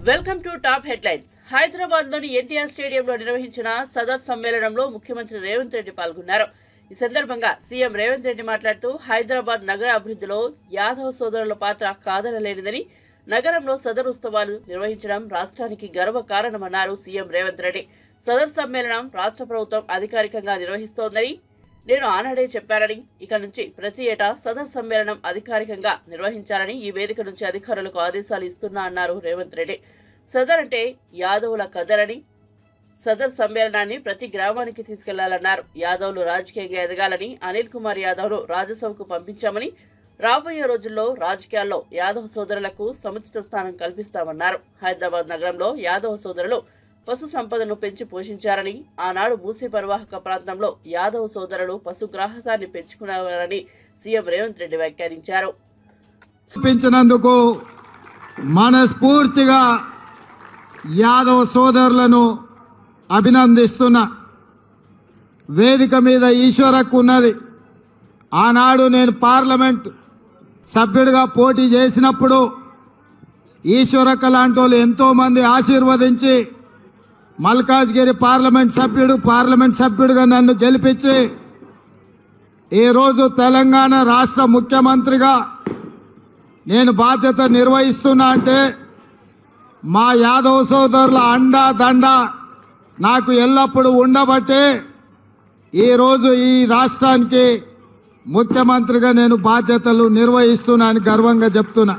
Welcome to top headlines Hyderabad లోని ఎన్టీఆర్ స్టేడియంలో నిర్వహించిన సదర్ సమ్మేళనంలో ముఖ్యమంత్రి రేవంత్ రెడ్డి పాల్గొన్నారు ఈ సందర్భంగా సీఎం రేవంత్ రెడ్డి మాట్లాడుతూ హైదరాబాద్ నగర అభివృద్ధిలో యాదవ్ సోదరుల పాత్ర కాదనలేనిదని నగరంలో సదర్ ఉత్సవాలు నిర్వహించడం రాష్ట్రానికి గర్వ కారణమన్నారు సీఎం రేవంత్ రెడ్డి సదర్ సమ్మేళనం రాష్ట్ర ప్రభుత్వం అధికారికంగా నిర్వహిస్తోందని నేను ఆనాడే చెప్పానని ఇక నుంచి ప్రతి ఏటా సదర్ సమ్మేళనం అధికారికంగా నిర్వహించాలని ఈ వేదిక నుంచి అధికారులకు ఆదేశాలు ఇస్తున్నా అన్నారు రేవంత్ రెడ్డి సదర్ అంటే యాదవుల కదరని సదర్ సమ్మేళనాన్ని ప్రతి గ్రామానికి తీసుకెళ్లాలన్నారు యాదవ్లు రాజకీయంగా ఎదగాలని అనిల్ కుమార్ యాదవ్ను రాజ్యసభకు పంపించామని రాబోయే రోజుల్లో రాజకీయాల్లో యాదవ్ సోదరులకు సముచిత స్థానం కల్పిస్తామన్నారు హైదరాబాద్ నగరంలో యాదవ్ సోదరులు పశు సంపదను పెంచి పోషించారని ఆనాడు మూసీ పరివాహక ప్రాంతంలో యాదవ్ సోదరులు పశుగ్రాహసాన్ని పెంచుకున్నారని సీఎం రేవంత్ రెడ్డి వ్యాఖ్యానించారు చూపించినందుకు మనస్ఫూర్తిగా యాదవ్ సోదరులను అభినందిస్తున్నా వేదిక మీద ఈశ్వరకు ఉన్నది ఆనాడు నేను పార్లమెంట్ సభ్యుడిగా పోటీ చేసినప్పుడు ఈశ్వరక్క లాంటి వాళ్ళు ఎంతోమంది ఆశీర్వదించి మల్కాజ్గిరి పార్లమెంట్ సభ్యుడు పార్లమెంట్ సభ్యుడిగా నన్ను గెలిపించి ఈరోజు తెలంగాణ రాష్ట్ర ముఖ్యమంత్రిగా నేను బాధ్యత నిర్వహిస్తున్నా అంటే మా యాదవ్ సోదరుల అండా దండ నాకు ఎల్లప్పుడూ ఉండబట్టే ఈరోజు ఈ రాష్ట్రానికి ముఖ్యమంత్రిగా నేను బాధ్యతలు నిర్వహిస్తున్నా అని గర్వంగా చెప్తున్నా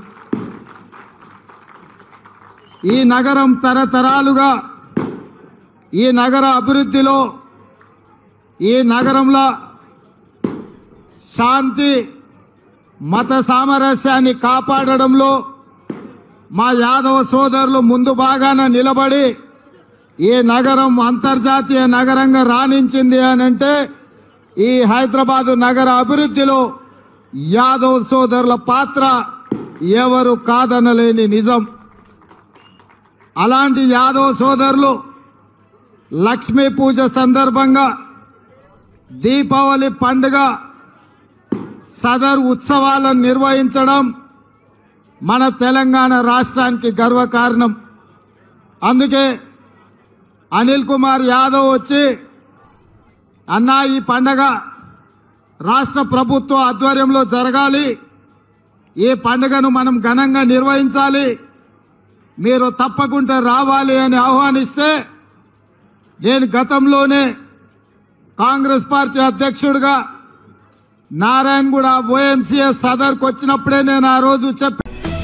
ఈ నగరం తరతరాలుగా ఈ నగర అభివృద్ధిలో ఈ నగరంలో శాంతి మత సామరస్యాన్ని కాపాడడంలో మా యాదవ సోదరులు ముందు బాగాన నిలబడి ఈ నగరం అంతర్జాతీయ నగరంగా రాణించింది అని అంటే ఈ హైదరాబాదు నగర అభివృద్ధిలో యాదవ్ సోదరుల పాత్ర ఎవరు కాదనలేని నిజం అలాంటి యాదవ్ సోదరులు లక్ష్మీ పూజ సందర్భంగా దీపావళి పండుగ సదర్ ఉత్సవాలను నిర్వహించడం మన తెలంగాణ రాష్ట్రానికి గర్వకారణం అందుకే అనిల్ కుమార్ యాదవ్ వచ్చి అన్నా ఈ పండగ రాష్ట్ర ప్రభుత్వ ఆధ్వర్యంలో జరగాలి ఈ పండుగను మనం ఘనంగా నిర్వహించాలి మీరు తప్పకుండా రావాలి అని ఆహ్వానిస్తే నేను గతంలోనే కాంగ్రెస్ పార్టీ అధ్యక్షుడిగా నారాయణగూడ ఓఎంసీఎస్ సదర్కి వచ్చినప్పుడే నేను ఆ రోజు చెప్పి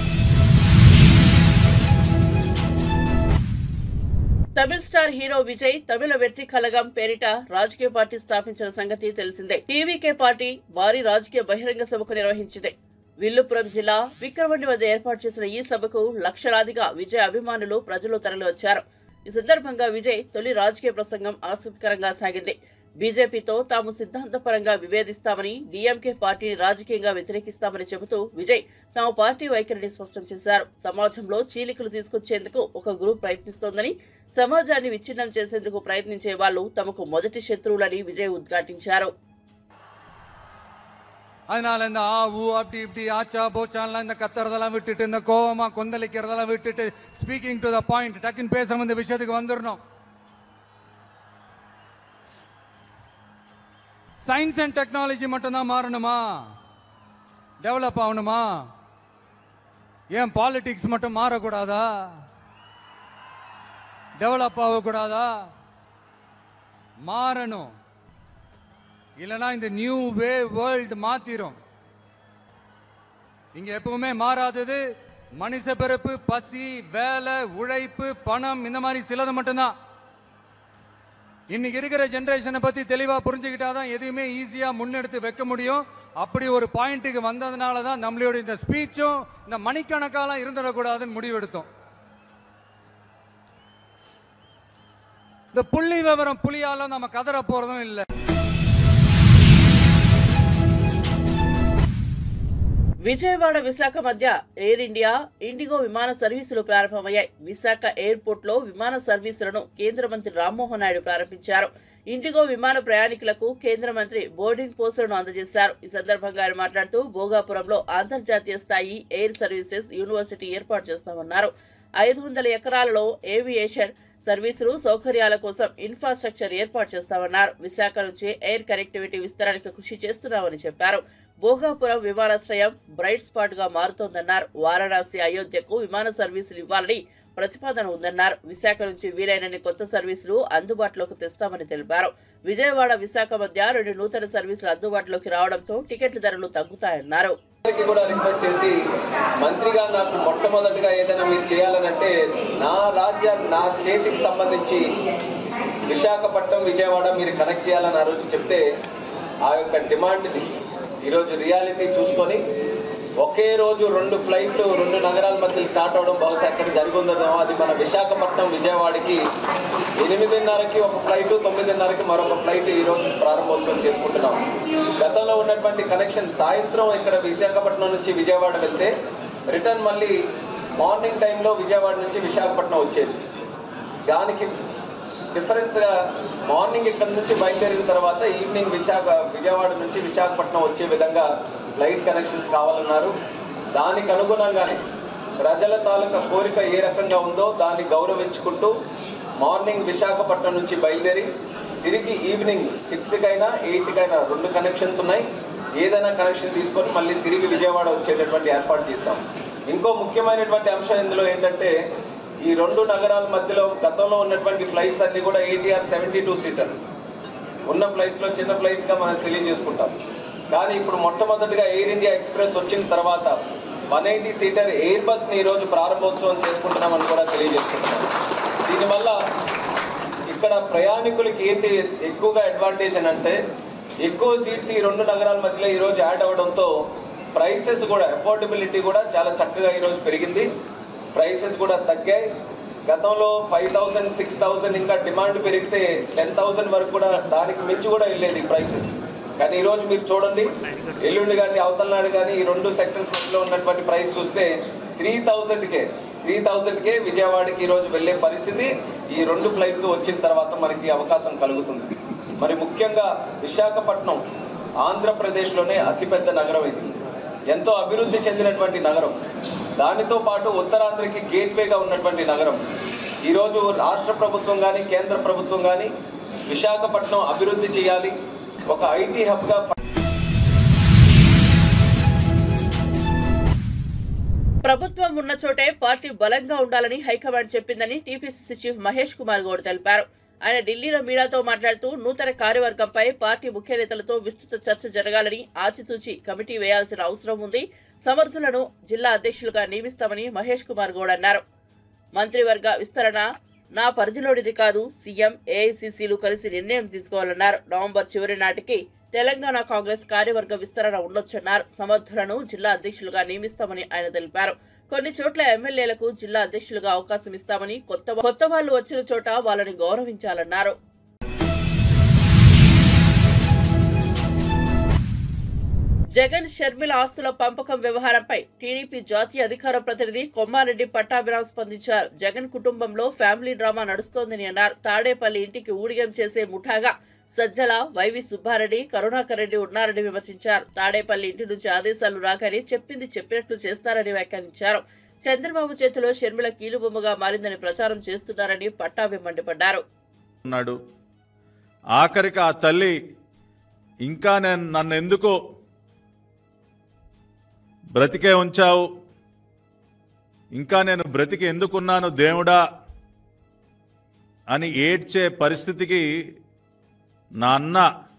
తమిళ స్టార్ హీరో విజయ్ తమిళ వెట్రి కలగం పేరిట రాజకీయ పార్టీ స్థాపించిన సంగతి తెలిసిందే టీవీకే పార్టీ భారీ రాజకీయ బహిరంగ సభకు నిర్వహించింది విల్లుపురం జిల్లా విక్రమండి వద్ద ఏర్పాటు చేసిన ఈ సభకు లక్షలాదిగా విజయ్ అభిమానులు ప్రజలు తరలివచ్చారు ఈ సందర్భంగా విజయ్ తొలి రాజకీయ ప్రసంగం ఆసక్తికరంగా సాగింది బీజేపీతో తాము సిద్ధాంతపరంగా విభేదిస్తామని డీఎంకే పార్టీని రాజకీయంగా వ్యతిరేకిస్తామని చెబుతూ విజయ్ తమ పార్టీ వైఖరిని స్పష్టం చేశారు సమాజంలో చీలికలు తీసుకొచ్చేందుకు ఒక గ్రూప్ ప్రయత్నిస్తోందని సమాజాన్ని విచ్ఛిన్నం చేసేందుకు ప్రయత్నించే వాళ్ళు తమకు మొదటి శత్రువులని విజయ్ ఉద్ఘాటించారు அதனால இந்த ஆ ஊ அப்படி இப்படி ஆச்சா போச்சான்லாம் இந்த கத்துறதெல்லாம் விட்டுட்டு இந்த கோவமா கொந்தளிக்கிறதெல்லாம் விட்டுட்டு ஸ்பீக்கிங் டு த பாயிண்ட் டக்குன்னு பேசாம இந்த விஷயத்துக்கு வந்துடணும் சயின்ஸ் அண்ட் டெக்னாலஜி மட்டும்தான் மாறணுமா டெவலப் ஆகணுமா ஏன் பாலிடிக்ஸ் மட்டும் மாறக்கூடாதா டெவலப் ஆகக்கூடாதா மாறணும் இல்லைன்னா இந்த நியூ வே வேர்ல்டு மாத்திரும் இங்க எப்பவுமே மாறாதது மனுஷ பிறப்பு பசி வேலை உழைப்பு பணம் இந்த மாதிரி சிலது மட்டும்தான் இன்னைக்கு இருக்கிற ஜெனரேஷனை பத்தி தெளிவா புரிஞ்சுக்கிட்டாதான் எதுவுமே ஈஸியா முன்னெடுத்து வைக்க முடியும் அப்படி ஒரு பாயிண்ட்டுக்கு வந்ததுனால தான் நம்மளோட இந்த ஸ்பீச்சும் இந்த மணிக்கணக்காலாம் இருந்துடக்கூடாதுன்னு முடிவெடுத்தோம் இந்த புள்ளி விவரம் புலியால நம்ம கதற போறதும் இல்லை విజయవాడ విశాఖ మధ్య ఎయిర్ ఇండియా ఇండిగో విమాన సర్వీసులు ప్రారంభమయ్యాయి విశాఖ ఎయిర్పోర్ట్ లో విమాన సర్వీసులను కేంద్ర మంత్రి రామ్మోహన్ నాయుడు ప్రారంభించారు ఇండిగో విమాన ప్రయాణికులకు కేంద్ర మంత్రి బోర్డింగ్ పోస్టులను అందజేశారు ఈ సందర్భంగా ఆయన మాట్లాడుతూ భోగాపురంలో అంతర్జాతీయ స్థాయి ఎయిర్ సర్వీసెస్ యూనివర్సిటీ ఏర్పాటు చేస్తామన్నారు ఐదు వందల ఎకరాలలో ఏవియేషన్ సర్వీసులు సౌకర్యాల కోసం ఇన్ఫ్రాస్ట్రక్చర్ ఏర్పాటు చేస్తామన్నారు విశాఖ నుంచి ఎయిర్ కనెక్టివిటీ విస్తరణకు కృషి చేస్తున్నామని చెప్పారు భోగాపురం విమానాశ్రయం బ్రైట్ స్పాట్ గా మారుతోందన్నారు వారణాసి అయోధ్యకు విమాన సర్వీసులు ఇవ్వాలని ప్రతిపాదన ఉందన్నారు విశాఖ నుంచి వీలైనన్ని కొత్త సర్వీసులు అందుబాటులోకి తెస్తామని తెలిపారు విజయవాడ విశాఖ మధ్య రెండు నూతన సర్వీసులు అందుబాటులోకి రావడంతో టికెట్ల ధరలు తగ్గుతాయన్నారు అందరికీ కూడా రిక్వెస్ట్ చేసి మంత్రిగా నాకు మొట్టమొదటిగా ఏదైనా మీరు చేయాలనంటే నా రాజ్య నా స్టేట్కి సంబంధించి విశాఖపట్నం విజయవాడ మీరు కనెక్ట్ చేయాలని ఆ రోజు చెప్తే ఆ యొక్క డిమాండ్ని ఈరోజు రియాలిటీ చూసుకొని ఒకే రోజు రెండు ఫ్లైట్లు రెండు నగరాల మధ్య స్టార్ట్ అవడం బహుశా ఎక్కడ జరుగుందో అది మన విశాఖపట్నం విజయవాడకి ఎనిమిదిన్నరకి ఒక ఫ్లైట్ తొమ్మిదిన్నరకి మరొక ఫ్లైట్ ఈ రోజు ప్రారంభోత్సవం చేసుకుంటున్నాం గతంలో ఉన్నటువంటి కనెక్షన్ సాయంత్రం ఇక్కడ విశాఖపట్నం నుంచి విజయవాడ వెళ్తే రిటర్న్ మళ్ళీ మార్నింగ్ టైంలో విజయవాడ నుంచి విశాఖపట్నం వచ్చేది దానికి డిఫరెన్స్ గా మార్నింగ్ ఇక్కడ నుంచి బయలుదేరిన తర్వాత ఈవినింగ్ విశాఖ విజయవాడ నుంచి విశాఖపట్నం వచ్చే విధంగా ఫ్లైట్ కనెక్షన్స్ కావాలన్నారు దానికి అనుగుణంగానే ప్రజల తాలూకా కోరిక ఏ రకంగా ఉందో దాన్ని గౌరవించుకుంటూ మార్నింగ్ విశాఖపట్నం నుంచి బయలుదేరి తిరిగి ఈవినింగ్ సిక్స్ కైనా ఎయిట్ కైనా రెండు కనెక్షన్స్ ఉన్నాయి ఏదైనా కనెక్షన్ తీసుకొని మళ్ళీ తిరిగి విజయవాడ వచ్చేటటువంటి ఏర్పాటు చేశాం ఇంకో ముఖ్యమైనటువంటి అంశం ఇందులో ఏంటంటే ఈ రెండు నగరాల మధ్యలో గతంలో ఉన్నటువంటి ఫ్లైట్స్ అన్ని కూడా ఏటీఆర్ సెవెంటీ టూ సీటర్ ఉన్న ఫ్లైట్స్ లో చిన్న ఫ్లైట్స్ గా మనం తెలియజేసుకుంటాం కానీ ఇప్పుడు మొట్టమొదటిగా ఎయిర్ ఇండియా ఎక్స్ప్రెస్ వచ్చిన తర్వాత one eighty seater Airbus ని ఈ రోజు ప్రారంభోత్సవం చేసుకుంటున్నామని కూడా తెలియజేసుకుంటున్నాం దీనివల్ల ఇక్కడ ప్రయాణికులకి ఏంటి ఎక్కువగా అడ్వాంటేజ్ అని అంటే ఎక్కువ సీట్స్ ఈ రెండు నగరాల మధ్యలో ఈ రోజు యాడ్ అవ్వడంతో ప్రైసెస్ కూడా అఫోర్డబిలిటీ కూడా చాలా చక్కగా ఈ రోజు పెరిగింది ప్రైసెస్ కూడా తగ్గాయి గతంలో ఫైవ్ థౌసండ్ సిక్స్ థౌసండ్ ఇంకా డిమాండ్ పెరిగితే టెన్ థౌసండ్ వరకు కూడా దానికి మించి కూడా వెళ్ళేది ప్రైసెస్ కానీ ఈ రోజు మీరు చూడండి ఎల్లుండి కానీ అవతల నాడు కానీ ఈ రెండు సెక్టర్స్ మధ్యలో ఉన్నటువంటి ప్రైస్ చూస్తే త్రీ థౌసండ్కే త్రీ థౌసండ్కే విజయవాడకి ఈ రోజు వెళ్ళే పరిస్థితి ఈ రెండు ఫ్లైట్స్ వచ్చిన తర్వాత మనకి అవకాశం కలుగుతుంది మరి ముఖ్యంగా విశాఖపట్నం ఆంధ్రప్రదేశ్లోనే అతిపెద్ద నగరం ఇది ఎంతో అభివృద్ధి చెందినటువంటి నగరం దానితో పాటు ఉత్తరాంధ్రకి గేట్వేగా ఉన్నటువంటి నగరం ఈరోజు రాష్ట్ర ప్రభుత్వం కానీ కేంద్ర ప్రభుత్వం కానీ విశాఖపట్నం అభివృద్ధి చేయాలి ఒక ఐటీ హబ్గా ప్రభుత్వం ఉన్న చోటే పార్టీ బలంగా ఉండాలని హైకమాండ్ చెప్పిందని టీపీసీసీ చీఫ్ మహేష్ కుమార్ గౌడ్ తెలిపారు ఆయన ఢిల్లీలో మీడియాతో మాట్లాడుతూ నూతన కార్యవర్గంపై పార్టీ ముఖ్య నేతలతో విస్తృత చర్చ జరగాలని ఆచితూచి కమిటీ వేయాల్సిన అవసరం ఉంది సమర్థులను జిల్లా అధ్యక్షులుగా నియమిస్తామని మహేష్ కుమార్ గౌడ్ అన్నారు మంత్రివర్గ విస్తరణ నా పరిధిలోనిది కాదు సీఎం ఏఐసీసీలు కలిసి నిర్ణయం తీసుకోవాలన్నారు నవంబర్ చివరి నాటికి తెలంగాణ కాంగ్రెస్ కార్యవర్గ విస్తరణ ఉండొచ్చన్నారు సమర్థులను జిల్లా అధ్యక్షులుగా నియమిస్తామని ఆయన తెలిపారు కొన్ని చోట్ల ఎమ్మెల్యేలకు జిల్లా అధ్యక్షులుగా అవకాశం ఇస్తామని కొత్త కొత్త వాళ్ళు వచ్చిన చోట వాళ్ళని గౌరవించాలన్నారు జగన్ షర్మిల ఆస్తుల పంపకం వ్యవహారంపై టీడీపీ జాతీయ అధికార ప్రతినిధి కొమ్మారెడ్డి పట్టాభిరామ్ స్పందించారు జగన్ కుటుంబంలో ఫ్యామిలీ డ్రామా నడుస్తోందని అన్నారు తాడేపల్లి ఇంటికి ఊడిగం చేసే ముఠాగా సజ్జల వైవి సుబ్బారెడ్డి కరుణాకర్ రెడ్డి ఉన్నారని విమర్శించారు తాడేపల్లి ఇంటి నుంచి ఆదేశాలు రాకని చెప్పింది చెప్పినట్లు చేస్తారని వ్యాఖ్యానించారు చంద్రబాబు చేతిలో షర్మిల కీలుబొమ్మగా మారిందని ప్రచారం చేస్తున్నారని పట్టాభి మండిపడ్డారు ఉన్నాడు ఆఖరికి ఆ తల్లి ఇంకా నేను నన్ను ఎందుకు బ్రతికే ఉంచావు ఇంకా నేను బ్రతికి ఎందుకున్నాను దేవుడా అని ఏడ్చే పరిస్థితికి నా అన్న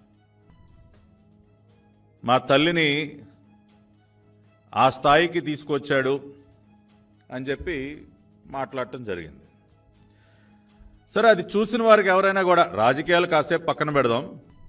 మా తల్లిని ఆ స్థాయికి తీసుకొచ్చాడు అని చెప్పి మాట్లాడటం జరిగింది సరే అది చూసిన వారికి ఎవరైనా కూడా రాజకీయాలు కాసేపు పక్కన పెడదాం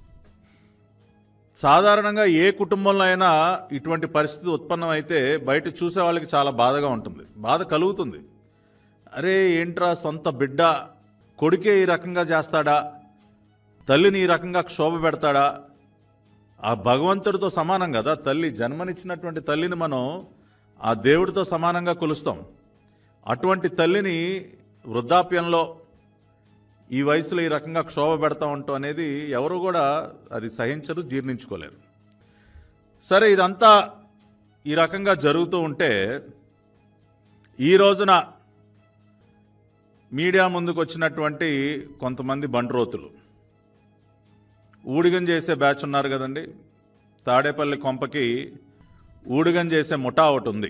సాధారణంగా ఏ కుటుంబంలో అయినా ఇటువంటి పరిస్థితి ఉత్పన్నమైతే బయట చూసే వాళ్ళకి చాలా బాధగా ఉంటుంది బాధ కలుగుతుంది అరే ఏంట్రా సొంత బిడ్డ కొడుకే ఈ రకంగా చేస్తాడా తల్లిని ఈ రకంగా క్షోభ పెడతాడా ఆ భగవంతుడితో సమానం కదా తల్లి జన్మనిచ్చినటువంటి తల్లిని మనం ఆ దేవుడితో సమానంగా కొలుస్తాం అటువంటి తల్లిని వృద్ధాప్యంలో ఈ వయసులో ఈ రకంగా క్షోభ పెడతా ఉంటాం అనేది ఎవరు కూడా అది సహించరు జీర్ణించుకోలేరు సరే ఇదంతా ఈ రకంగా జరుగుతూ ఉంటే ఈ రోజున మీడియా ముందుకు వచ్చినటువంటి కొంతమంది బండ్రోతులు ఊడిగం చేసే బ్యాచ్ ఉన్నారు కదండి తాడేపల్లి కొంపకి ఊడిగం చేసే ముఠా ఒకటి ఉంది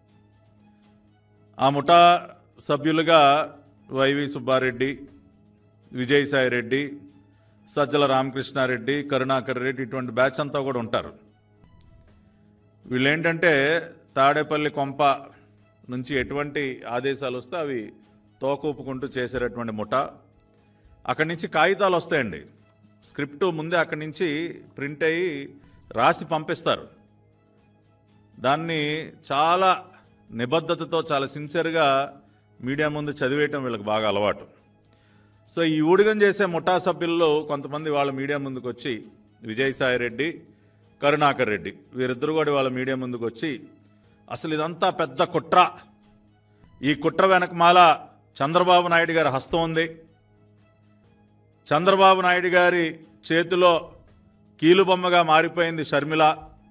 ఆ ముఠా సభ్యులుగా వైవి సుబ్బారెడ్డి విజయసాయి రెడ్డి సజ్జల రామకృష్ణారెడ్డి కరుణాకర్ రెడ్డి ఇటువంటి బ్యాచ్ అంతా కూడా ఉంటారు వీళ్ళేంటంటే తాడేపల్లి కొంప నుంచి ఎటువంటి ఆదేశాలు వస్తే అవి తోకూపుకుంటూ చేసేటటువంటి ముఠ అక్కడి నుంచి కాగితాలు వస్తాయండి స్క్రిప్ట్ ముందే అక్కడి నుంచి ప్రింట్ అయ్యి రాసి పంపిస్తారు దాన్ని చాలా నిబద్ధతతో చాలా సిన్సియర్గా మీడియా ముందు చదివేయటం వీళ్ళకి బాగా అలవాటు సో ఈ ఊడిగం చేసే ముఠా సభ్యుల్లో కొంతమంది వాళ్ళ మీడియా ముందుకు వచ్చి విజయసాయి రెడ్డి కరుణాకర్ రెడ్డి వీరిద్దరు కూడా వాళ్ళ మీడియా ముందుకు వచ్చి అసలు ఇదంతా పెద్ద కుట్ర ఈ కుట్ర వెనకమాల చంద్రబాబు నాయుడు గారి హస్తం ఉంది చంద్రబాబు నాయుడు గారి చేతిలో కీలుబొమ్మగా మారిపోయింది షర్మిల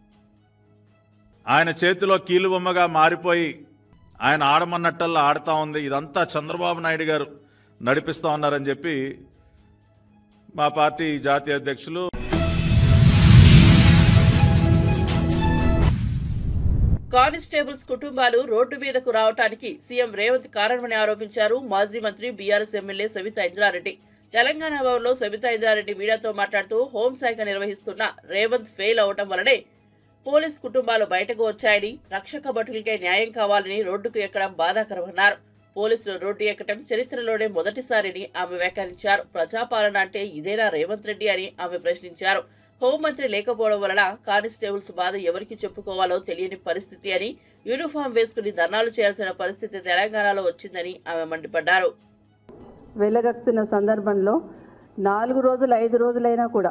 ఆయన చేతిలో కీలుబొమ్మగా మారిపోయి ఆయన ఆడమన్నట్టల్లా ఆడుతూ ఉంది ఇదంతా చంద్రబాబు నాయుడు గారు నడిపిస్తూ ఉన్నారని చెప్పి మా పార్టీ జాతీయ అధ్యక్షులు కానిస్టేబుల్స్ కుటుంబాలు రోడ్డు మీదకు రావటానికి సీఎం రేవంత్ కారణమని ఆరోపించారు మాజీ మంత్రి బీఆర్ఎస్ ఎమ్మెల్యే సవితా ఇంద్రారెడ్డి తెలంగాణ భవన్లో సవితా ఇంద్రారెడ్డి మీడియాతో మాట్లాడుతూ హోంశాఖ నిర్వహిస్తున్న రేవంత్ ఫెయిల్ అవటం వల్లనే పోలీస్ కుటుంబాలు బయటకు వచ్చాయని రక్షక భటులకే న్యాయం కావాలని రోడ్డుకు ఎక్కడం బాధాకరమన్నారు పోలీసులు రోడ్డు ఎక్కడం చరిత్రలోనే మొదటిసారిని ఆమె వ్యాఖ్యానించారు ప్రజాపాలన అంటే ఇదేనా రేవంత్ రెడ్డి అని ఆమె ప్రశ్నించారు హోంమంత్రి లేకపోవడం వలన కానిస్టేబుల్స్ బాధ ఎవరికి చెప్పుకోవాలో తెలియని పరిస్థితి అని యూనిఫామ్ వేసుకుని ధర్నాలు చేయాల్సిన పరిస్థితి తెలంగాణలో వచ్చిందని ఆమె మండిపడ్డారు వెలగక్కుతున్న సందర్భంలో నాలుగు రోజులు ఐదు రోజులైనా కూడా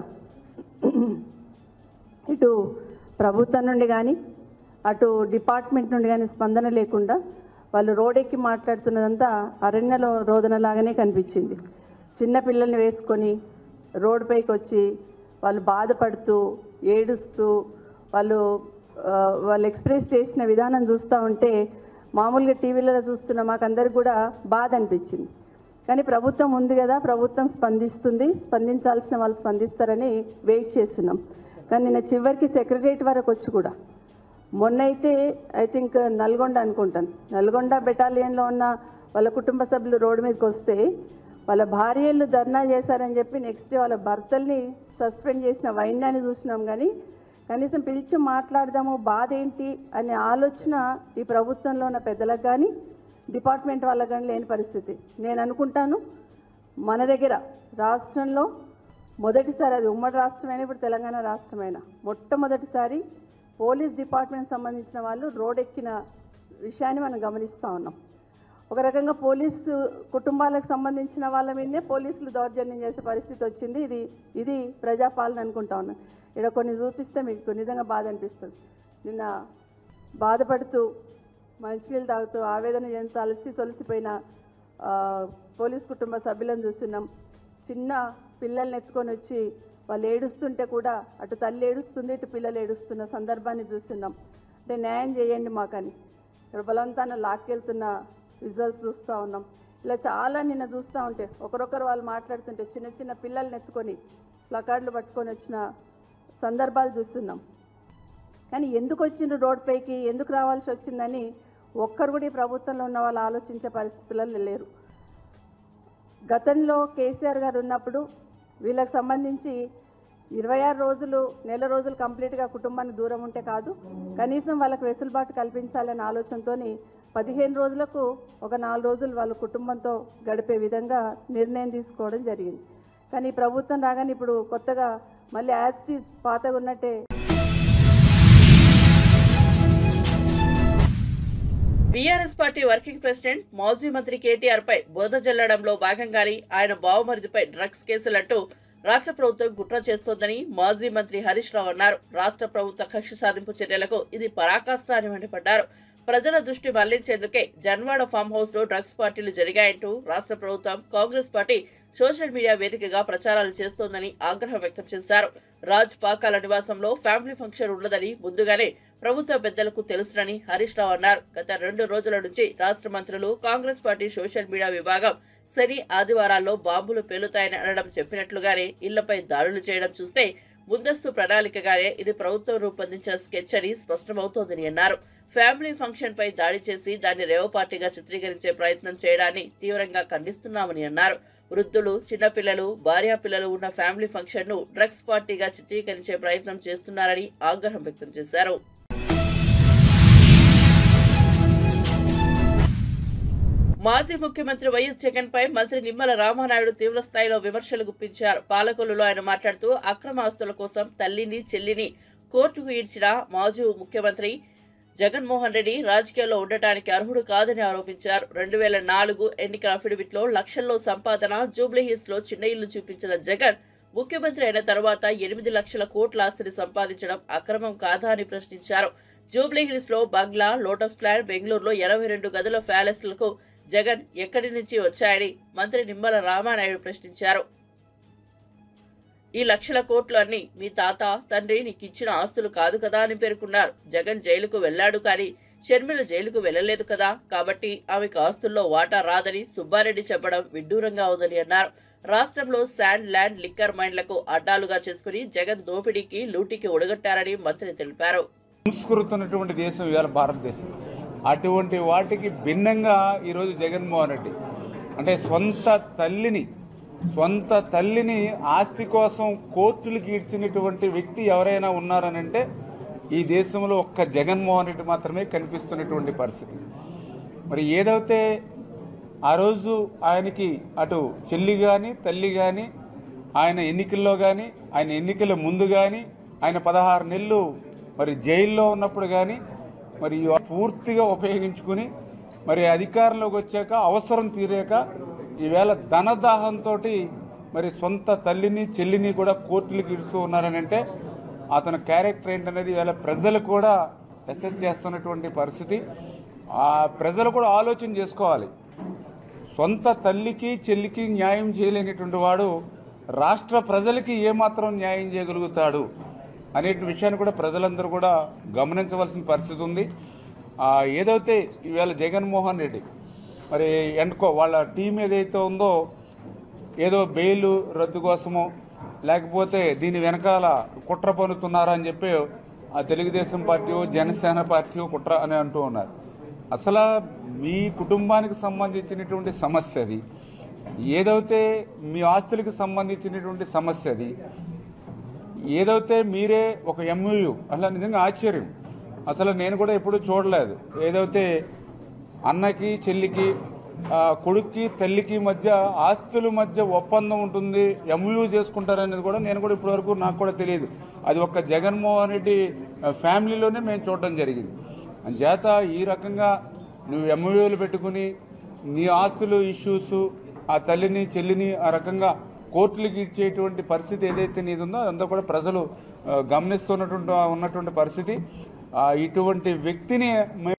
ఇటు ప్రభుత్వం నుండి కానీ అటు డిపార్ట్మెంట్ నుండి కానీ స్పందన లేకుండా వాళ్ళు రోడెక్కి మాట్లాడుతున్నదంతా అరణ్యలో రోదనలాగానే కనిపించింది చిన్న పిల్లల్ని వేసుకొని రోడ్డుపైకి వచ్చి వాళ్ళు బాధపడుతూ ఏడుస్తూ వాళ్ళు ఆ, వాళ్ళు ఎక్స్ప్రెస్ చేసిన విధానం చూస్తూ ఉంటే మామూలుగా టీవీలలో చూస్తున్న మాకందరికి కూడా బాధ అనిపించింది కానీ ప్రభుత్వం ఉంది కదా ప్రభుత్వం స్పందిస్తుంది స్పందించాల్సిన వాళ్ళు స్పందిస్తారని వెయిట్ చేస్తున్నాం కానీ నిన్న చివరికి సెక్రటరియట్ వరకు వచ్చి కూడా మొన్న అయితే ఐ థింక్ నల్గొండ అనుకుంటాను నల్గొండ బెటాలియన్లో ఉన్న వాళ్ళ కుటుంబ సభ్యులు రోడ్డు మీదకి వస్తే వాళ్ళ భార్యలు ధర్నా చేశారని చెప్పి నెక్స్ట్ డే వాళ్ళ భర్తల్ని సస్పెండ్ చేసిన వైన్యాన్ని చూసినాం కానీ కనీసం పిలిచి మాట్లాడదాము బాధ ఏంటి అనే ఆలోచన ఈ ప్రభుత్వంలో ఉన్న పెద్దలకు కానీ డిపార్ట్మెంట్ వాళ్ళకి కానీ లేని పరిస్థితి నేను అనుకుంటాను మన దగ్గర రాష్ట్రంలో మొదటిసారి అది ఉమ్మడి రాష్ట్రమైనా ఇప్పుడు తెలంగాణ రాష్ట్రమైనా మొట్టమొదటిసారి పోలీస్ డిపార్ట్మెంట్ సంబంధించిన వాళ్ళు రోడ్ ఎక్కిన విషయాన్ని మనం గమనిస్తూ ఉన్నాం ఒక రకంగా పోలీసు కుటుంబాలకు సంబంధించిన వాళ్ళ మీదనే పోలీసులు దౌర్జన్యం చేసే పరిస్థితి వచ్చింది ఇది ఇది ప్రజాపాలన అనుకుంటా ఉన్నాను ఇక్కడ కొన్ని చూపిస్తే మీకు నిజంగా బాధ అనిపిస్తుంది నిన్న బాధపడుతూ మంచినీళ్ళు తాగుతూ ఆవేదన చెందుతూ అలసి సొలిసిపోయిన ఆ, పోలీస్ కుటుంబ సభ్యులను చూస్తున్నాం చిన్న పిల్లల్ని ఎత్తుకొని వచ్చి వాళ్ళు ఏడుస్తుంటే కూడా అటు తల్లి ఏడుస్తుంది ఇటు పిల్లలు ఏడుస్తున్న సందర్భాన్ని చూస్తున్నాం అంటే న్యాయం చేయండి మాకని ఇక్కడ బలవంతాన లాక్కెళ్తున్న రిజల్ట్స్ చూస్తూ ఉన్నాం ఇలా చాలా నిన్న చూస్తూ ఉంటే ఒకరొకరు వాళ్ళు మాట్లాడుతుంటే చిన్న చిన్న పిల్లల్ని ఎత్తుకొని ప్లకార్డులు పట్టుకొని వచ్చిన సందర్భాలు చూస్తున్నాం కానీ ఎందుకు వచ్చిండ్రు రోడ్పైకి ఎందుకు రావాల్సి వచ్చిందని ఒక్కరు కూడా ఈ ప్రభుత్వంలో ఉన్న వాళ్ళు ఆలోచించే పరిస్థితులలో లేరు గతంలో కేసీఆర్ గారు ఉన్నప్పుడు వీళ్ళకి సంబంధించి ఇరవై ఆరు రోజులు నెల రోజులు కంప్లీట్గా కుటుంబానికి దూరం ఉంటే కాదు కనీసం వాళ్ళకి వెసులుబాటు కల్పించాలనే ఆలోచనతోని పదిహేను రోజులకు ఒక నాలుగు రోజులు వాళ్ళ కుటుంబంతో గడిపే విధంగా నిర్ణయం తీసుకోవడం జరిగింది కానీ ఈ ప్రభుత్వం రాగానే ఇప్పుడు కొత్తగా మళ్ళీ యాజ్ ఇట్ ఈజ్ పాతగా ఉన్నట్టే బీఆర్ఎస్ పార్టీ వర్కింగ్ ప్రెసిడెంట్ మాజీ మంత్రి కేటీఆర్ పై బురద జల్లడంలో భాగంగానే ఆయన బావమరిదిపై డ్రగ్స్ కేసులంటూ రాష్ట్ర ప్రభుత్వం కుట్ర చేస్తోందని మాజీ మంత్రి హరీష్ రావు అన్నారు రాష్ట్ర ప్రభుత్వ కక్ష సాధింపు చర్యలకు ఇది పరాకాష్ట అని మండిపడ్డారు ప్రజల దృష్టి మళ్లించేందుకే జన్వాడ ఫామ్ హౌస్ లో డ్రగ్స్ పార్టీలు జరిగాయంటూ రాష్ట్ర ప్రభుత్వం కాంగ్రెస్ పార్టీ సోషల్ మీడియా వేదికగా ప్రచారాలు చేస్తోందని ఆగ్రహం వ్యక్తం చేశారు రాజ్ పాకాల నివాసంలో ఫ్యామిలీ ఫంక్షన్ ఉండదని ముందుగానే ప్రభుత్వ పెద్దలకు తెలుసునని హరీష్ రావు అన్నారు గత రెండు రోజుల నుంచి రాష్ట్ర మంత్రులు కాంగ్రెస్ పార్టీ సోషల్ మీడియా విభాగం శని ఆదివారాల్లో బాంబులు పేలుతాయని అనడం చెప్పినట్లుగానే ఇళ్లపై దాడులు చేయడం చూస్తే ముందస్తు ప్రణాళికగానే ఇది ప్రభుత్వం రూపొందించిన స్కెచ్ అని స్పష్టమవుతోందని అన్నారు ఫ్యామిలీ ఫంక్షన్ పై దాడి చేసి దాన్ని రేవ పార్టీగా చిత్రీకరించే ప్రయత్నం చేయడాన్ని తీవ్రంగా ఖండిస్తున్నామని అన్నారు వృద్ధులు చిన్నపిల్లలు భార్యా పిల్లలు ఉన్న ఫ్యామిలీ ఫంక్షన్ ను డ్రగ్స్ పార్టీగా చిత్రీకరించే ప్రయత్నం చేస్తున్నారని ఆగ్రహం వ్యక్తం చేశారు మాజీ ముఖ్యమంత్రి వైఎస్ జగన్ పై మంత్రి నిమ్మల రామానాయుడు తీవ్ర స్థాయిలో విమర్శలు గుప్పించారు పాలకొల్లులో ఆయన మాట్లాడుతూ అక్రమ ఆస్తుల కోసం తల్లిని చెల్లిని కోర్టుకు ఈడ్చిన మాజీ ముఖ్యమంత్రి జగన్మోహన్ రెడ్డి రాజకీయాల్లో ఉండటానికి అర్హుడు కాదని ఆరోపించారు రెండు వేల నాలుగు ఎన్నికల అఫిడవిట్లో లక్షల్లో సంపాదన జూబ్లీహిల్స్ లో చిన్న ఇల్లు చూపించిన జగన్ ముఖ్యమంత్రి అయిన తర్వాత ఎనిమిది లక్షల కోట్ల ఆస్తిని సంపాదించడం అక్రమం కాదా అని ప్రశ్నించారు జూబ్లీహిల్స్ లో బంగ్లా లోటస్ ప్లాన్ బెంగళూరులో ఎనభై రెండు గదుల ప్యాలెస్లకు జగన్ ఎక్కడి నుంచి వచ్చాయని మంత్రి నిమ్మల రామానాయుడు ప్రశ్నించారు ఈ లక్షల కోట్లు అన్ని మీ తాత తండ్రి నీకిచ్చిన ఆస్తులు కాదు కదా అని పేర్కొన్నారు జగన్ జైలుకు వెళ్లాడు కానీ షర్మిల జైలుకు వెళ్లలేదు కదా కాబట్టి ఆమెకు ఆస్తుల్లో వాటా రాదని సుబ్బారెడ్డి చెప్పడం విడ్డూరంగా ఉందని అన్నారు రాష్ట్రంలో శాండ్ ల్యాండ్ లిక్కర్ మైన్లకు అడ్డాలుగా చేసుకుని జగన్ దోపిడీకి లూటీకి ఒడగట్టారని మంత్రి తెలిపారు సంస్కృతున్నటువంటి దేశం ఇవాళ భారతదేశం అటువంటి వాటికి భిన్నంగా ఈరోజు జగన్మోహన్ రెడ్డి అంటే సొంత తల్లిని సొంత తల్లిని ఆస్తి కోసం కోర్టులకు ఈడ్చినటువంటి వ్యక్తి ఎవరైనా ఉన్నారనంటే ఈ దేశంలో ఒక్క జగన్మోహన్ రెడ్డి మాత్రమే కనిపిస్తున్నటువంటి పరిస్థితి మరి ఏదైతే ఆ రోజు ఆయనకి అటు చెల్లి కానీ తల్లి కానీ ఆయన ఎన్నికల్లో కానీ ఆయన ఎన్నికల ముందు కానీ ఆయన పదహారు నెలలు మరి జైల్లో ఉన్నప్పుడు కానీ మరి ఇవ- పూర్తిగా ఉపయోగించుకుని మరి అధికారంలోకి వచ్చాక అవసరం తీరాక ఈవేళ ధనదాహంతో మరి సొంత తల్లిని చెల్లిని కూడా కోర్టులకు ఇడుస్తూ ఉన్నారని అంటే అతని క్యారెక్టర్ ఏంటనేది ఈవేళ ప్రజలు కూడా అసెస్ చేస్తున్నటువంటి పరిస్థితి ఆ ప్రజలు కూడా ఆలోచన చేసుకోవాలి సొంత తల్లికి చెల్లికి న్యాయం చేయలేనటువంటి వాడు రాష్ట్ర ప్రజలకి ఏమాత్రం న్యాయం చేయగలుగుతాడు అనే విషయాన్ని కూడా ప్రజలందరూ కూడా గమనించవలసిన పరిస్థితి ఉంది ఆ, ఏదైతే ఈవేళ జగన్మోహన్ రెడ్డి మరి ఎండుకో వాళ్ళ టీం ఏదైతే ఉందో ఏదో బెయిల్ రద్దు కోసమో లేకపోతే దీని వెనకాల కుట్ర పన్నుతున్నారా అని చెప్పి ఆ తెలుగుదేశం పార్టీ జనసేన పార్టీ కుట్ర అని అంటూ ఉన్నారు అసలు మీ కుటుంబానికి సంబంధించినటువంటి సమస్య అది ఏదైతే మీ ఆస్తులకు సంబంధించినటువంటి సమస్య అది ఏదైతే మీరే ఒక ఎంయూయు అసలు నిజంగా ఆశ్చర్యం అసలు నేను కూడా ఎప్పుడూ చూడలేదు ఏదైతే అన్నకి చెల్లికి ఆ, కొడుక్కి తల్లికి మధ్య ఆస్తుల మధ్య ఒప్పందం ఉంటుంది ఎంయూ చేసుకుంటారనేది కూడా నేను కూడా ఇప్పటివరకు నాకు కూడా తెలియదు అది ఒక్క జగన్మోహన్ రెడ్డి ఆ, ఫ్యామిలీలోనే మేము చూడడం జరిగింది అంచేత ఈ రకంగా నువ్వు ఎంయూలు పెట్టుకుని నీ ఆస్తులు ఇష్యూస్ ఆ తల్లిని చెల్లిని ఆ రకంగా కోర్టులకు ఇచ్చేటువంటి పరిస్థితి ఏదైతే నీది ఉందో అదంతా కూడా ప్రజలు ఆ, గమనిస్తున్నటువంటి ఉన్నటువంటి పరిస్థితి ఆ, ఇటువంటి వ్యక్తిని మే-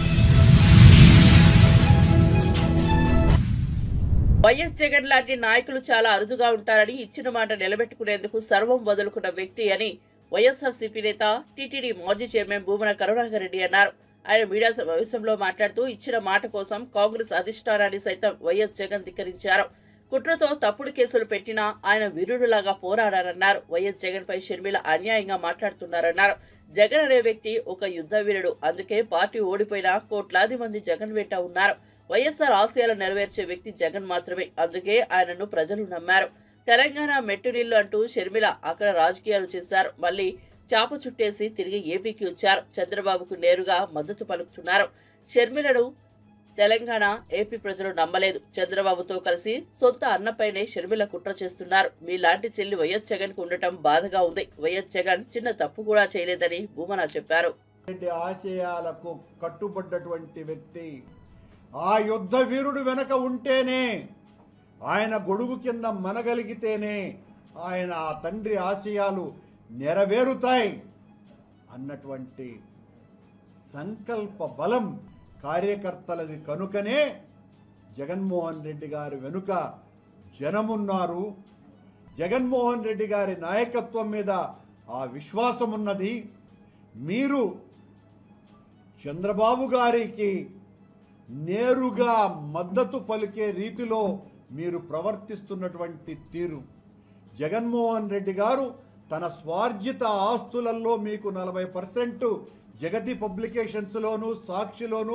వైఎస్ జగన్ లాంటి నాయకులు చాలా అరుదుగా ఉంటారని ఇచ్చిన మాట నిలబెట్టుకునేందుకు సర్వం వదులుకున్న వ్యక్తి అని వైఎస్ఆర్సీపీ నేత టీటీడీ మాజీ చైర్మన్ భూమన కరుణాకర్ రెడ్డి అన్నారు ఆయన మీడియా సమావేశంలో మాట్లాడుతూ ఇచ్చిన మాట కోసం కాంగ్రెస్ అధిష్టానాన్ని సైతం వైఎస్ జగన్ ధిక్కరించారు కుట్రతో తప్పుడు కేసులు పెట్టినా ఆయన వీరుడులాగా పోరాడారన్నారు వైఎస్ జగన్ పై షర్మిల అన్యాయంగా మాట్లాడుతున్నారన్నారు జగన్ అనే వ్యక్తి ఒక యుద్ధ వీరుడు అందుకే పార్టీ ఓడిపోయినా కోట్లాది మంది జగన్ వెంట ఉన్నారు వైఎస్ఆర్ ఆశయాలు నెరవేర్చే వ్యక్తి జగన్ మాత్రమే అందుకే ఆయనను ప్రజలు నమ్మారు తెలంగాణ మెట్టునీళ్లు అంటూ షర్మిల అక్కడ రాజకీయాలు చేశారు మళ్ళీ చాప చుట్టేసి తిరిగి ఏపీకి వచ్చారు చంద్రబాబుకు నేరుగా మద్దతు పలుకుతున్నారు షర్మిలను తెలంగాణ ఏపీ ప్రజలు నమ్మలేదు చంద్రబాబుతో కలిసి సొంత అన్నపైనే షర్మిల కుట్ర చేస్తున్నారు మీలాంటి చెల్లి వైఎస్ జగన్ కు ఉండటం బాధగా ఉంది వైఎస్ జగన్ చిన్న తప్పు కూడా చేయలేదని భూమన చెప్పారు రెడ్డి ఆశయాలకు కట్టుబడ్డటువంటి వ్యక్తి ఆ యుద్ధ వీరుడు వెనక ఉంటేనే ఆయన గొడుగు కింద మనగలిగితేనే ఆయన ఆ తండ్రి ఆశయాలు నెరవేరుతాయి అన్నటువంటి సంకల్ప బలం కార్యకర్తలది కనుకనే జగన్మోహన్ రెడ్డి గారి వెనుక జనమున్నారు జగన్మోహన్ రెడ్డి గారి నాయకత్వం మీద ఆ విశ్వాసం ఉన్నది మీరు చంద్రబాబు గారికి నేరుగా మద్దతు పలికే రీతిలో మీరు ప్రవర్తిస్తున్నటువంటి తీరు జగన్మోహన్ రెడ్డి గారు తన స్వార్జిత ఆస్తులలో మీకు నలభై పర్సెంట్ జగతి పబ్లికేషన్స్లోను సాక్షిలోను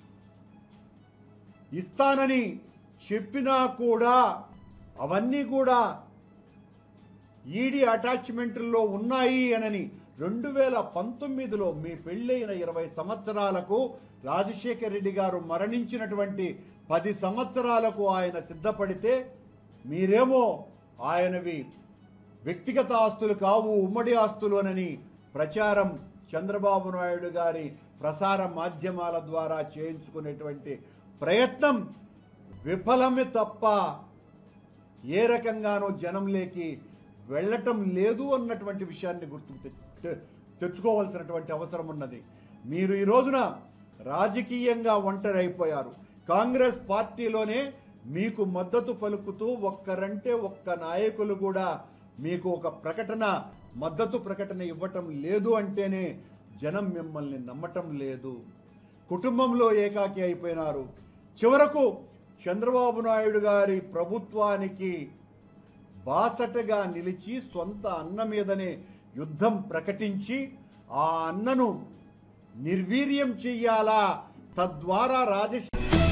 ఇస్తానని చెప్పినా కూడా అవన్నీ కూడా ఈడీ అటాచ్మెంట్లో ఉన్నాయి అనని రెండు వేల పంతొమ్మిదిలో మీ పెళ్ళైన ఇరవై సంవత్సరాలకు రాజశేఖర రెడ్డి గారు మరణించినటువంటి పది సంవత్సరాలకు ఆయన సిద్ధపడితే మీరేమో ఆయనవి వ్యక్తిగత ఆస్తులు కావు ఉమ్మడి ఆస్తులు అనని ప్రచారం చంద్రబాబు నాయుడు గారి ప్రసార మాధ్యమాల ద్వారా చేయించుకునేటువంటి ప్రయత్నం విఫలమే తప్ప ఏ రకంగానూ జనంలోకి వెళ్ళటం లేదు అన్నటువంటి విషయాన్ని గుర్తుకు తె- తె- తెచ్చుకోవాల్సినటువంటి అవసరం ఉన్నది మీరు ఈ రోజున రాజకీయంగా ఒంటరి అయిపోయారు కాంగ్రెస్ పార్టీలోనే మీకు మద్దతు పలుకుతూ ఒక్కరంటే ఒక్క నాయకులు కూడా మీకు ఒక ప్రకటన మద్దతు ప్రకటన ఇవ్వటం లేదు అంటేనే జనం మిమ్మల్ని నమ్మటం లేదు కుటుంబంలో ఏకాకి అయిపోయినారు చివరకు చంద్రబాబు నాయుడు గారి ప్రభుత్వానికి బాసటగా నిలిచి సొంత అన్న మీదనే యుద్ధం ప్రకటించి ఆ అన్నను నిర్వీర్యం చెయ్యాలా తద్వారా రాజశేఖర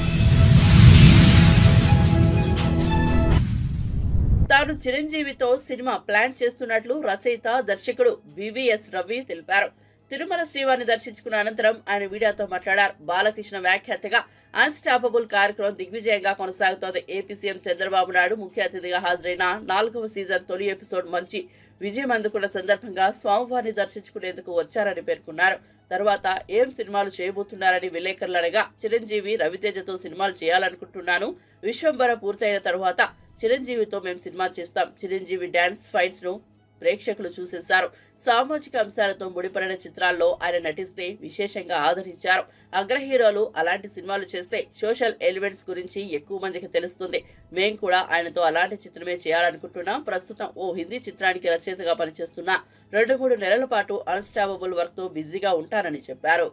తాను చిరంజీవితో సినిమా ప్లాన్ చేస్తున్నట్లు రచయిత దర్శకుడు వివిఎస్ రవి తెలిపారు తిరుమల శ్రీవారిని దర్శించుకున్న అనంతరం ఆయన మీడియాతో మాట్లాడారు బాలకృష్ణ వ్యాఖ్యాతగా అన్స్టాపబుల్ కార్యక్రమం దిగ్విజయంగా కొనసాగుతోంది ఏపీ సీఎం చంద్రబాబు నాయుడు ముఖ్య అతిథిగా హాజరైన నాలుగవ సీజన్ తొలి ఎపిసోడ్ మంచి విజయం అందుకున్న సందర్భంగా స్వామివారిని దర్శించుకునేందుకు వచ్చారని పేర్కొన్నారు తర్వాత ఏం సినిమాలు చేయబోతున్నారని విలేకరులు అడగా చిరంజీవి రవితేజతో సినిమాలు చేయాలనుకుంటున్నాను విశ్వంబర పూర్తయిన తర్వాత చిరంజీవితో మేము సినిమా చేస్తాం చిరంజీవి డాన్స్ ఫైట్స్ ను ప్రేక్షకులు చూసేశారు సామాజిక అంశాలతో ముడిపడిన చిత్రాల్లో ఆయన నటిస్తే విశేషంగా ఆదరించారు అగ్ర హీరోలు అలాంటి సినిమాలు చేస్తే సోషల్ ఎలిమెంట్స్ గురించి ఎక్కువ మందికి తెలుస్తుంది మేం కూడా ఆయనతో అలాంటి చిత్రమే చేయాలనుకుంటున్నాం ప్రస్తుతం ఓ హిందీ చిత్రానికి రచయితగా పనిచేస్తున్నా రెండు మూడు నెలల పాటు అన్స్టాపబుల్ వర్క్ తో బిజీగా ఉంటానని చెప్పారు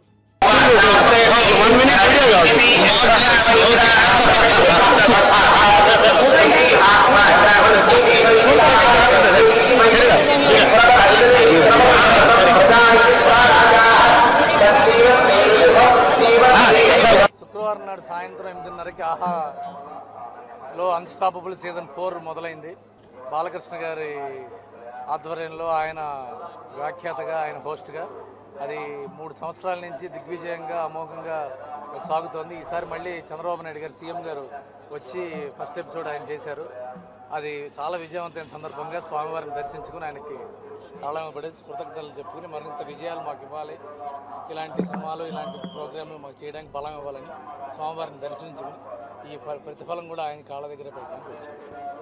శుక్రవారం నాడు సాయంత్రం ఎనిమిదిన్నరకి ఆహాలో అన్స్టాపబుల్ సీజన్ ఫోర్ మొదలైంది బాలకృష్ణ గారి ఆధ్వర్యంలో ఆయన వ్యాఖ్యాతగా ఆయన హోస్ట్గా అది మూడు సంవత్సరాల నుంచి దిగ్విజయంగా అమోఘంగా సాగుతోంది ఈసారి మళ్ళీ చంద్రబాబు నాయుడు గారు సీఎం గారు వచ్చి ఫస్ట్ ఎపిసోడ్ ఆయన చేశారు అది చాలా విజయవంతమైన సందర్భంగా స్వామివారిని దర్శించుకుని ఆయనకి తాళం పడి కృతజ్ఞతలు చెప్పుకుని మరింత విజయాలు మాకు ఇవ్వాలి ఇలాంటి సినిమాలు ఇలాంటి ప్రోగ్రాంలు మాకు చేయడానికి బలం ఇవ్వాలని స్వామివారిని దర్శించుకుని ఈ ఫ- ప్రతిఫలం కూడా ఆయన కాళ్ళ దగ్గర పెట్టడానికి వచ్చింది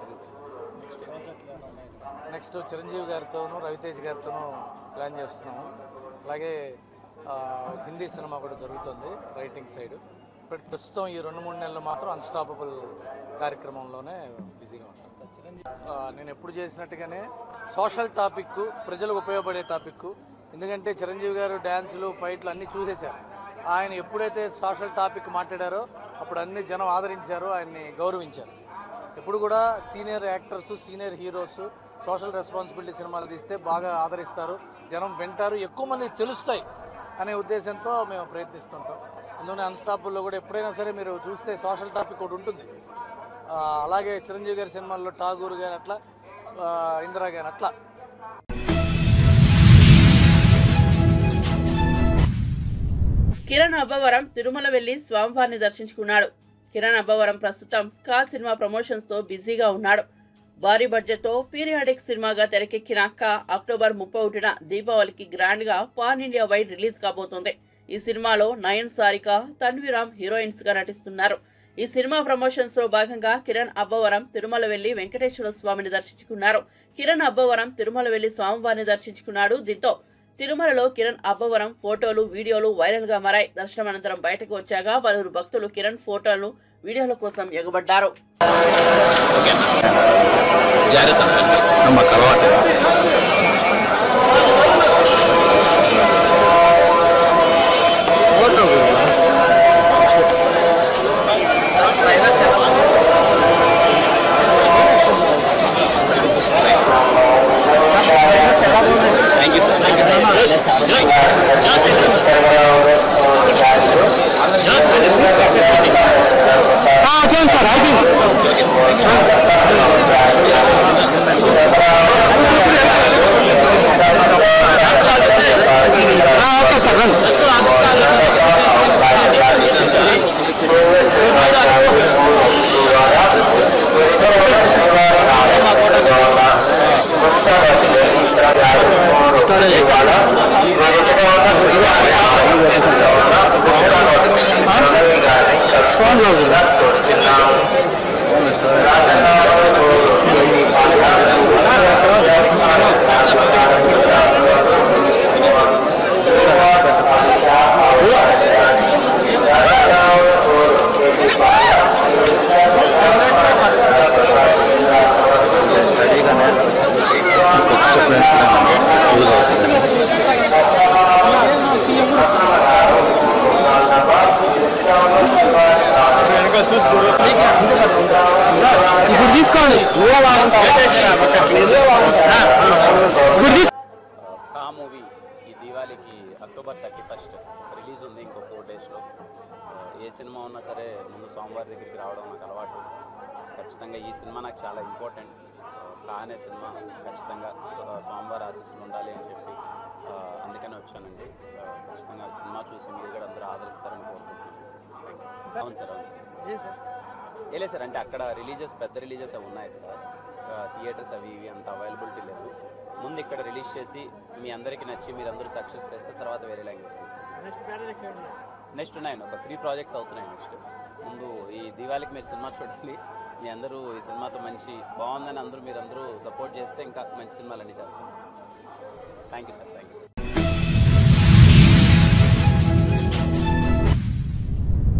నెక్స్ట్ చిరంజీవి గారితోనూ రవితేజ్ గారితోనూ ప్లాన్ చేస్తున్నాము అలాగే ఆ, హిందీ సినిమా కూడా జరుగుతుంది రైటింగ్ సైడ్ ఇప్పుడు ప్రస్తుతం ఈ రెండు మూడు నెలలు మాత్రం అన్స్టాపబుల్ కార్యక్రమంలోనే బిజీగా ఉంటాం ఆ, నేను ఎప్పుడు చేసినట్టుగానే సోషల్ టాపిక్ ప్రజలకు ఉపయోగపడే టాపిక్ ఎందుకంటే చిరంజీవి గారు డ్యాన్సులు ఫైట్లు అన్నీ చూసేశారు ఆయన ఎప్పుడైతే సోషల్ టాపిక్ మాట్లాడారో అప్పుడు అన్ని జనం ఆదరించారు ఆయన్ని గౌరవించారు ఎప్పుడు కూడా senior actors senior heroes social responsibility సినిమాలు తీస్తే బాగా ఆదరిస్తారు జనం వింటారు ఎక్కువ మందికి తెలుస్తాయి అనే ఉద్దేశంతో మేము ప్రయత్నిస్తుంటాం అందుకని అన్స్టాపుల్లో కూడా ఎప్పుడైనా సరే మీరు చూస్తే సోషల్ టాపిక్ ఒకటి ఉంటుంది ఆ, అలాగే చిరంజీవి గారి సినిమాల్లో ఠాగూర్ గారు అట్లా ఆ, ఇందిరా గారు అట్లా కిరణ్ అబ్బవరం తిరుమల వెళ్లి స్వామివారిని దర్శించుకున్నాడు కిరణ్ అబ్బవరం ప్రస్తుతం కా సినిమా ప్రమోషన్స్ తో బిజీగా ఉన్నాడు భారీ బడ్జెట్ తో పీరియాడిక్ సినిమాగా తెరకెక్కిన కా అక్టోబర్ ముప్పై ఒకటిన దీపావళికి గ్రాండ్ గా పాన్ ఇండియా వైడ్ రిలీజ్ కాబోతోంది ఈ సినిమాలో నయన్ సారిక తన్విరామ్ హీరోయిన్స్ గా నటిస్తున్నారు ఈ సినిమా ప్రమోషన్స్ లో భాగంగా కిరణ్ అబ్బవరం తిరుమల వెళ్లి వెంకటేశ్వర స్వామిని దర్శించుకున్నారు కిరణ్ అబ్బవరం తిరుమల వెళ్లి స్వామివారిని దర్శించుకున్నాడు దీంతో తిరుమలలో కిరణ్ అబ్బవరం ఫోటోలు వీడియోలు వైరల్ గా మారాయి దర్శనం అనంతరం బయటకు వచ్చాక పలువురు భక్తులు కిరణ్ ఫోటోలను వీడియోల కోసం ఎగబడ్డారు కా మూవీ ఈ దీవాళికి అక్టోబర్ థర్టీ ఫస్ట్ రిలీజ్ ఉంది ఇంకో ఫోర్ డేస్లో ఏ సినిమా ఉన్నా సరే ముందు సోమవారం దగ్గరికి రావడం నాకు అలవాటు ఖచ్చితంగా ఈ సినిమా నాకు చాలా ఇంపార్టెంట్ కా అనే సినిమా ఖచ్చితంగా సో- సోమవారం ఆశీస్సులు ఉండాలి అని చెప్పి ఆ, అందుకనే వచ్చానండి ఆ, ఖచ్చితంగా ఆ సినిమా చూసి మీరు కూడా అందరూ ఆదరిస్తారని కోరుకుంటున్నాను Thank you. అవును సార్ అవును సార్ ఏ లేదు సార్ అంటే అక్కడ రిలీజెస్ పెద్ద రిలీజెస్ అవి ఉన్నాయి కదా థియేటర్స్ అవి ఇవి అంత అవైలబిలిటీ లేదు ముందు ఇక్కడ రిలీజ్ చేసి మీ అందరికీ నచ్చి మీరు అందరూ సక్సెస్ చేస్తే తర్వాత వేరే లాంగ్వేజ్ తీసుకుంటాం నెక్స్ట్ ఉన్నాయి ఒక త్రీ ప్రాజెక్ట్స్ అవుతున్నాయి నెక్స్ట్ ముందు ఈ దివాళికి మీరు సినిమా చూడండి మీ అందరూ ఈ సినిమాతో మంచి బాగుందని అందరూ మీరు అందరూ సపోర్ట్ చేస్తే ఇంకా మంచి సినిమాలు అన్నీ చేస్తాం thank you sir thank you sir